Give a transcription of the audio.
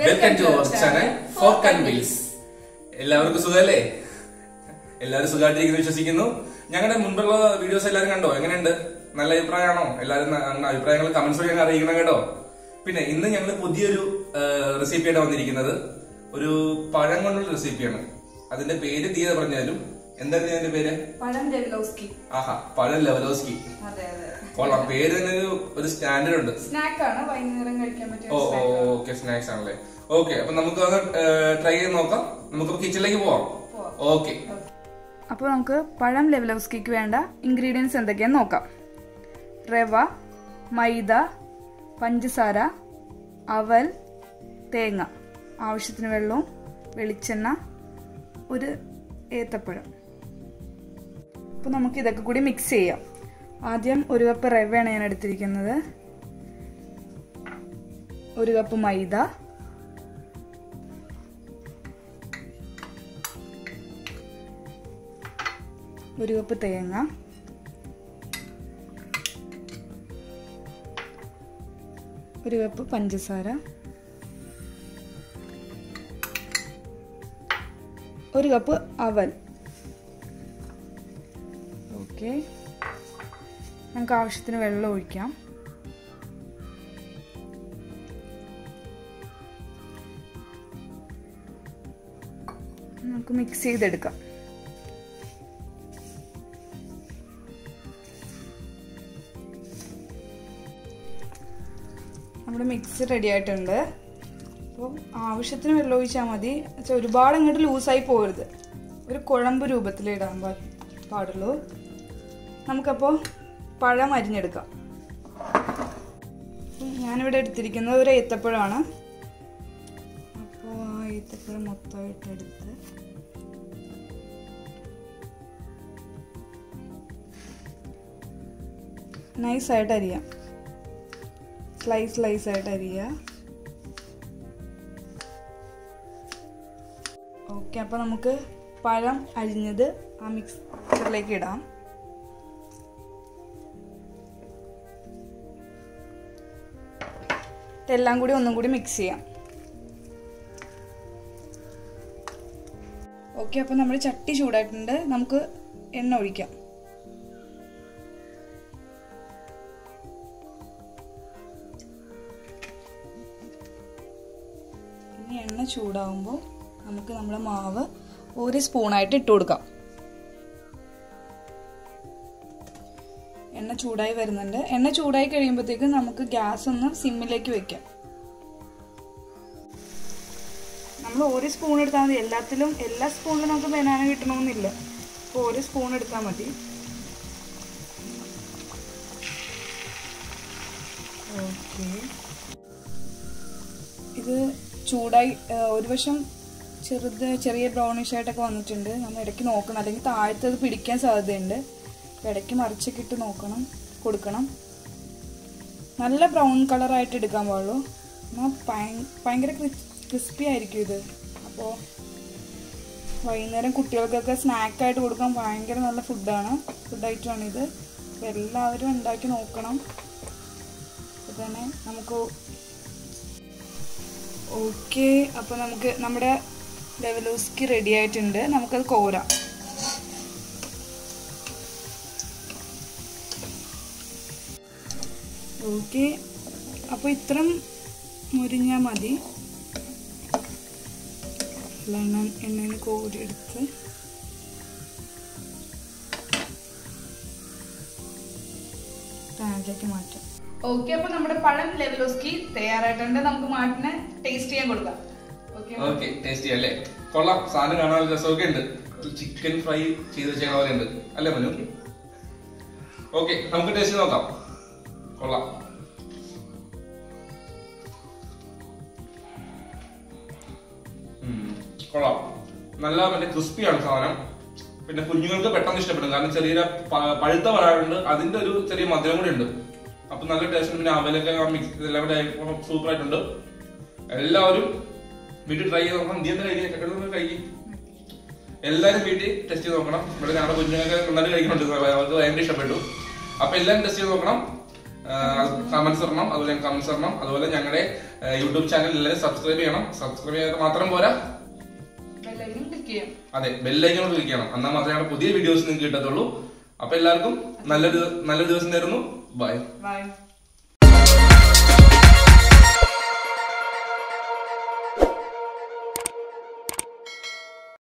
Welcome to our channel fork and wheels എല്ലാവർക്കും സുഖമല്ലേ എല്ലാവരും സുഖമായിട്ടിരിക്കുന്നു വിശ്വസിക്കുന്നു ഞങ്ങളുടെ മുൻപുള്ള വീഡിയോസ് എല്ലാവരും കണ്ടോ എങ്ങനെയുണ്ട് നല്ല അഭിപ്രായമാണോ എല്ലാവരും ന- ന- അഭിപ്രായങ്ങൾ കമന്റ്സ് വഴി ഞങ്ങൾ അറിയിക്കണം കേട്ടോ പിന്നെ ഇന്ന് ഞങ്ങൾ പുതിയൊരു റെസിപ്പിയായിട്ട് വന്നിരിക്കുന്നത് ഒരു പഴം കൊണ്ടുള്ള റെസിപ്പിയാണ് അതിന്റെ പേര് തീരെ പറഞ്ഞാലും എന്തായിരുന്നു അതിന്റെ പേര് പഴം ലെവലോസ്കി ആഹാ പഴം ലെവലോസ്കി അതെ അതെ കൊള്ളാം പേര് തന്നെ ഒരു ഒരു സ്റ്റാൻഡേർഡ് ഉണ്ട് സ്നാക്കാണ് വൈകുന്നേരം കഴിക്കാൻ പറ്റിയ ഓ ഒരു ഓ snack ആണ്. ഓക്കെ സ്നാക്സ് ആണല്ലേ ഓക്കെ അപ്പൊ നമുക്ക് ഒന്ന് ട്രൈ ചെയ്ത് നോക്കാം നമുക്ക് കിച്ചണിലേക്ക് പോവാം പോവാം. ഓക്കെ അപ്പോൾ നമുക്ക് പഴം ലെവലോസ്കിക്ക് വേണ്ട ഇൻഗ്രീഡിയൻസ് എന്തൊക്കെയാന്ന് നോക്കാം റവ മൈദ പഞ്ചസാര അവൽ തേങ്ങ ആവശ്യത്തിന് വെള്ളവും വെളിച്ചെണ്ണ ഒരു ഏത്തപ്പഴം അപ്പോൾ നമുക്ക് ഇതൊക്കെ കൂടി മിക്സ് ചെയ്യാം ആദ്യം ഒരു കപ്പ് റവയാണ് ഞാൻ എടുത്തിരിക്കുന്നത് ഒരു കപ്പ് മൈദ ഒരു കപ്പ് തേങ്ങ ഒരു കപ്പ് പഞ്ചസാര ഒരു കപ്പ് അവൽ ഓക്കെ നമുക്ക് ആവശ്യത്തിന് വെള്ളം ഒഴിക്കാം നമുക്ക് മിക്സ് ചെയ്തെടുക്കാം നമ്മുടെ മിക്സ് റെഡി ആയിട്ടുണ്ട് അപ്പോൾ ആവശ്യത്തിന് വെള്ളം ഒഴിച്ചാൽ മതി വെച്ചാൽ ഒരുപാട് അങ്ങോട്ട് ലൂസായി പോകരുത് ഒരു കുഴമ്പ് രൂപത്തിൽ ഇടാൻ പാ- പാടുള്ളൂ നമുക്കപ്പോൾ പഴം അരിഞ്ഞെടുക്കാം അപ്പം ഞാനിവിടെ എടുത്തിരിക്കുന്നത് ഒരു ഏത്തപ്പഴമാണ് അപ്പോൾ ആ ഏത്തപ്പഴം മൊത്തമായിട്ട് എടുത്ത് നൈസായിട്ട് അരിയാം സ്ലൈസ് സ്ലൈസ് ആയിട്ട് അരിയുക ഓക്കെ അപ്പോൾ നമുക്ക് പഴം അരിഞ്ഞത് ആ മിക്സറിലേക്ക് ഇടാം ഇതെല്ലാം കൂടി ഒന്നും കൂടി മിക്സ് ചെയ്യാം ഓക്കെ അപ്പോൾ നമ്മുടെ ചട്ടി ചൂടായിട്ടുണ്ട് നമുക്ക് എണ്ണ ഒഴിക്കാം ഇനി എണ്ണ ചൂടാവുമ്പോൾ നമുക്ക് നമ്മുടെ മാവ് ഒരു സ്പൂണായിട്ട് ഇട്ട് കൊടുക്കാം എണ്ണ ചൂടായി വരുന്നുണ്ട് എണ്ണ ചൂടായി കഴിയുമ്പോഴത്തേക്കും നമുക്ക് ഗ്യാസ് ഒന്ന് സിമ്മിലേക്ക് വെക്കാം നമ്മൾ ഒരു സ്പൂൺ എടുത്താൽ മതി എല്ലാത്തിലും എല്ലാ സ്പൂണിലും നമുക്ക് ബനാന കിട്ടണമെന്നില്ല അപ്പോൾ ഒരു സ്പൂൺ എടുത്താൽ മതി ഓക്കെ ഇത് ചൂടായി ആ, ഒരു വശം ചെറുത് ചെറിയ ബ്രൗണിഷ് ആയിട്ടൊക്കെ വന്നിട്ടുണ്ട് നമ്മൾ ഇടയ്ക്ക് നോക്കണം അല്ലെങ്കിൽ താഴത്ത് അത് പിടിക്കാൻ സാധ്യതയുണ്ട് അപ്പോൾ ഇടയ്ക്ക് മറിച്ചൊക്കെ ഇട്ട് നോക്കണം കൊടുക്കണം നല്ല ബ്രൗൺ കളറായിട്ട് എടുക്കാൻ പാടുള്ളൂ എന്നാൽ ഭയ- ഭയങ്കര ക്രിസ്പി ആയിരിക്കും ഇത് അപ്പോൾ വൈകുന്നേരം കുട്ടികൾക്കൊക്കെ സ്നാക്കായിട്ട് കൊടുക്കാൻ ഭയങ്കര നല്ല ഫുഡാണ് ഫുഡ് ഐറ്റമാണ് ഇത് അപ്പോൾ എല്ലാവരും ഉണ്ടാക്കി നോക്കണം അപ്പോൾ തന്നെ നമുക്ക് ഓക്കെ അപ്പോൾ നമുക്ക് നമ്മുടെ ലെവലൂസ്ക്ക് റെഡി ആയിട്ടുണ്ട് നമുക്കത് കോരാം ഓക്കെ അപ്പോൾ ഇത്രയും മുരിഞ്ഞാൽ മതി എണ്ണ എണ്ണയിൽ കോരിയെടുത്ത് പാനിലേക്ക് മാറ്റാം ഓക്കെ അപ്പോൾ നമ്മുടെ പഴം ലെവലോസ്കി തയ്യാറായിട്ടുണ്ട് നമുക്ക് മാറ്റിനെ ടേസ്റ്റ് ചെയ്യാൻ കൊടുക്കാം ഓക്കെ ഓക്കെ ടേസ്റ്റി അല്ലേ കൊള്ളാം സാധനം കാണാൻ നല്ല രസമൊക്കെ ഉണ്ട് ചിക്കൻ ഫ്രൈ ചെയ്ത് വെച്ചേക്കുന്ന പോലെ ഉണ്ട് അല്ലേ മനു ഓക്കെ നമുക്ക് ടേസ്റ്റ് നോക്കാം കൊള്ളാം ഉം, കൊള്ളാം നല്ല മറ്റേ ക്രിസ്പിയാണ് സാധനം പിന്നെ കുഞ്ഞുങ്ങൾക്ക് പെട്ടെന്ന് ഇഷ്ടപ്പെടും കാരണം ചെറിയ പ- പഴുത്ത പഴമുണ്ട് അതിന്റെ ഒരു ചെറിയ മധുരം കൂടി ഉണ്ട് അപ്പൊ നല്ല ടേസ്റ്റ് പിന്നെ അവലൊക്കെ മിക്സ് എല്ലാം കൂടെ സൂപ്പർ ആയിട്ടുണ്ട് എല്ലാവരും വീട്ടിൽ ട്രൈ ചെയ്ത് നോക്കണം നീ എന്താ കഴിക്കുക കഴിക്കും എല്ലാവരും വീട്ടിൽ ടെസ്റ്റ് ചെയ്ത് നോക്കണം ഇവിടെ ഞങ്ങളുടെ കുഞ്ഞുങ്ങൾക്ക് നന്നായിട്ട് കഴിക്കുന്നുണ്ട് അവർക്ക് ഭയങ്കര ഇഷ്ടപ്പെട്ടു അപ്പൊ എല്ലാവരും ടെസ്റ്റ് ചെയ്ത് നോക്കണം കമന്റ്സ് ഇടണം അതുപോലെ കമന്റ്സ് ഇടണം അതുപോലെ ഞങ്ങളുടെ യൂട്യൂബ് ചാനൽ എല്ലാവരും സബ്സ്ക്രൈബ് ചെയ്യണം സബ്സ്ക്രൈബ് ചെയ്താൽ മാത്രം പോരാ ബെല്ലൈക്കൺ ക്ലിക്ക് ചെയ്യാം അതെ ബെല്ലൈക്കോട് ക്ലിക്ക് ചെയ്യണം എന്നാൽ മാത്രമേ ഞങ്ങളുടെ പുതിയ വീഡിയോസ് നിങ്ങൾക്ക് കിട്ടത്തുള്ളൂ അപ്പൊ എല്ലാവർക്കും നല്ലൊരു നല്ലൊരു ദിവസം തരുന്നു ബൈ ബൈ